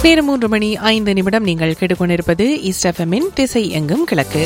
நேரம் மூன்று மணி ஐந்து நிமிடம் நீங்கள் கேட்டுக்கொண்டிருப்பது ஈஸ்ட் எஃப்எம்மின் திசை எங்கும் கிழக்கு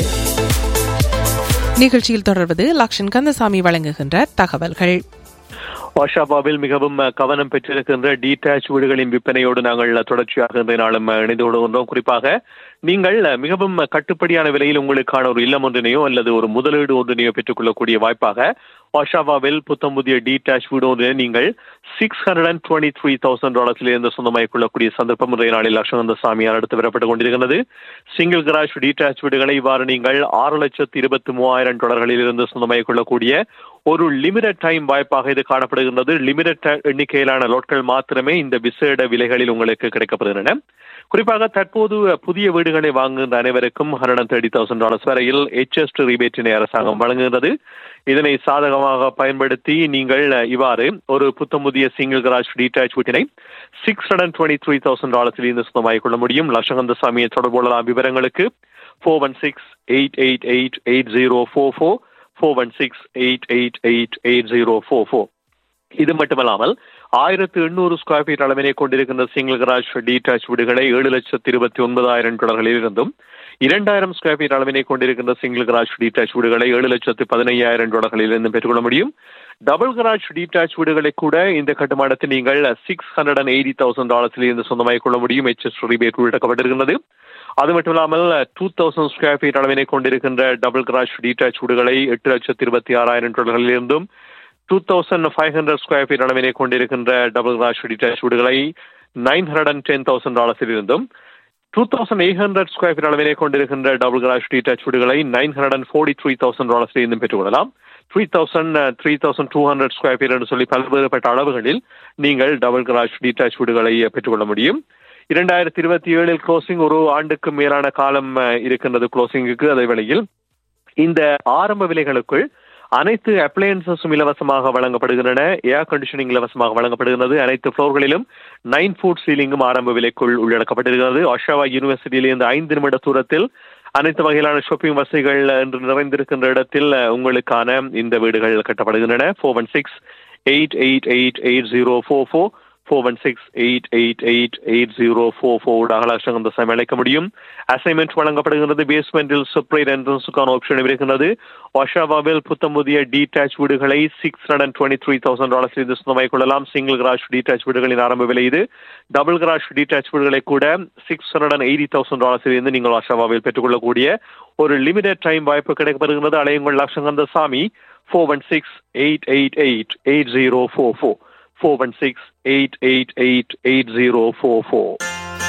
நிகழ்ச்சியில் தொடர்வது லக்ஷன் கந்தசாமி வழங்குகின்ற தகவல்கள் வாஷாபாவில் மிகவும் கவனம் பெற்றிருக்கின்ற டீடாச் வீடுகளின் விற்பனையோடு நாங்கள் தொடர்ச்சியாக இன்றைய நாளும் இணைந்து கொள்கின்றோம் குறிப்பாக நீங்கள் மிகவும் கட்டுப்படியான விலையில் உங்களுக்கான ஒரு இல்லம் ஒன்றினையோ அல்லது ஒரு முதலீடு ஒன்றினையோ பெற்றுக்கொள்ளக்கூடிய வாய்ப்பாக வாஷாபாவில் புத்தம் புதிய டீடாச் வீடு ஒன்றினை நீங்கள் six hundred and twenty three thousand டாலர்ஸில் இருந்து சொந்தமாகிக் கொள்ளக்கூடிய சந்தர்ப்பம் இன்றைய நாளில் லட்சணந்த சாமியார் அடுத்து வரப்பட்டுக் கொண்டிருக்கிறது சிங்கிள் கிராஷ் டீடாச் வீடுகளை இவ்வாறு நீங்கள் ஆறு லட்சத்து இருபத்தி மூவாயிரம் டாலர்களில் இருந்து சொந்தமாகிக் கொள்ளக்கூடிய ஒரு லிமிடெட் டைம் வாய்ப்பாக இது காணப்படுகின்றது லிமிடெட் எண்ணிக்கையிலான லோட்கள் மாத்திரமே இந்த விசேட விலைகளில் உங்களுக்கு கிடைக்கப்படுகின்றன குறிப்பாக தற்போது புதிய வீடுகளை வாங்குகின்ற அனைவருக்கும் ஹண்ட்ரட் தேர்ட்டி தௌசண்ட் டாலர்ஸ் வரையில் எச்எஸ்டி ரிபேட்டினை அரசாங்கம் வழங்குகின்றது இதனை சாதகமாக பயன்படுத்தி நீங்கள் இவ்வாறு ஒரு புத்தம் புதிய சிங்கிள் கராஜ் டீடாச் வீட்டினை six hundred twenty three thousand டாலர்ஸில் இருந்து சொந்தமாகிக் கொள்ள முடியும் லட்சகந்த சாமியை தொடர்பு கொள்ளலாம் விவரங்களுக்கு four one six eight eight eight eight zero four four four one six eight eight eight eight zero four four இது மட்டுமல்லாமல் ஆயிரத்து எண்ணூறு ஸ்கொயர் ஃபீட் அளவினை கொண்டிருக்கின்ற சிங்கிள் கராஜ் டீடாச் வீடுகளை ஏழு லட்சத்து இருபத்தி ஒன்பதாயிரம் டாலர்களில் இருந்தும் இரண்டாயிரம் ஸ்கொயர் ஃபீட் அளவினை கொண்டிருக்கின்ற சிங்கிள் கராஜ் டீடாச் வீடுகளை ஏழு லட்சத்து பதினையாயிரம் டாலர்களில் இருந்து பெற்றுக்கொள்ள முடியும் டபுள் கராஜ் டீடாச் வீடுகளை கூட இந்த கட்டுமானத்தில் நீங்கள் six hundred and eighty thousand டாலர்ஸில் இருந்து சொந்தமாகிக் கொள்ள முடியும் எச்எஸ் ரிபேட் உள்ளடக்கப்பட்டிருக்கிறது அது மட்டும் இல்லாமல் டூ தௌசண்ட் ஸ்கொயர் ஃபீட் அளவினை கொண்டிருக்கின்ற டபுள் கராஜ் டீடாச் வீடுகளை எட்டு லட்சத்து இருபத்தி ஆறாயிரம் டாலர்களில் இருந்தும் two thousand five hundred square feet அளவினை கொண்டிருக்கின்ற டபுள் கிராஷ் டிட்டாச் வீடுகளை nine hundred and ten thousand டாலர்ஸில் இருந்தும் two thousand eight hundred square feet அளவினை கொண்டிருக்கின்ற டபுள் கிராஷ் டிட்டாச் வீடுகளை nine hundred and forty three thousand டாலர்ஸில் இருந்தும் பெற்றுக்கொள்ளலாம் three thousand three thousand two hundred square feet என்று சொல்லி பல்வேறுபட்ட அளவுகளில் நீங்கள் டபுள் கிராஷ் டிட்டாச் வீடுகளை பெற்றுக்கொள்ள முடியும் இரண்டாயிரத்தி இருபத்தி ஏழில் க்ளோசிங் ஒரு ஆண்டுக்கு மேலான காலம் இருக்கின்றது க்ளோசிங்குக்கு அதே வேளையில் இந்த ஆரம்ப விலைகளுக்குள் அனைத்து அப்ளையன்சஸும் இலவசமாக வழங்கப்படுகின்றன ஏர் கண்டிஷனிங் இலவசமாக வழங்கப்படுகிறது அனைத்து ஃப்ளோர்களிலும் நைன் ஃபுட் சீலிங்கும் ஆரம்ப விலைக்குள் உள்ளடக்கப்பட்டிருக்கிறது அஷாவா யூனிவர்சிட்டியிலிருந்து ஐந்து நிமிட தூரத்தில் அனைத்து வகையிலான ஷாப்பிங் வசதிகள் என்று நிறைந்திருக்கின்ற இடத்தில் உங்களுக்கான இந்த வீடுகள் கட்டப்படுகின்றன four one six eight eight eight eight zero four four four one six eight eight eight eight zero four four அகலாஷங்க சமயம் அழைக்க முடியும் அசைன்மெண்ட் வழங்கப்படுகிறது பேஸ்மெண்டில் செப்பரேட் என்ட்ரன்ஸுக்கான ஆப்ஷன் இருக்கிறது ஒஷாவாவில் புத்தம் புதிய டீடாச் வீடுகளை six hundred twenty three thousand dollars இது சொந்தமாய் கொள்ளலாம் சிங்கிள் கிராஷ் டீடாச் வீடுகளின் ஆரம்ப விலை இது டபுள் கிராஷ் டீடாச் வீடுகளை கூட six hundred and eighty thousand டாலர்ஸில் இருந்து நீங்கள் ஒஷாவாவில் பெற்றுக்கொள்ளக்கூடிய ஒரு லிமிடெட் டைம் வாய்ப்பு கிடைக்கப்படுகிறது அலையுங்கள் Latchakantha Sami four one six eight eight eight eight zero four four four one six eight eight eight eight zero four four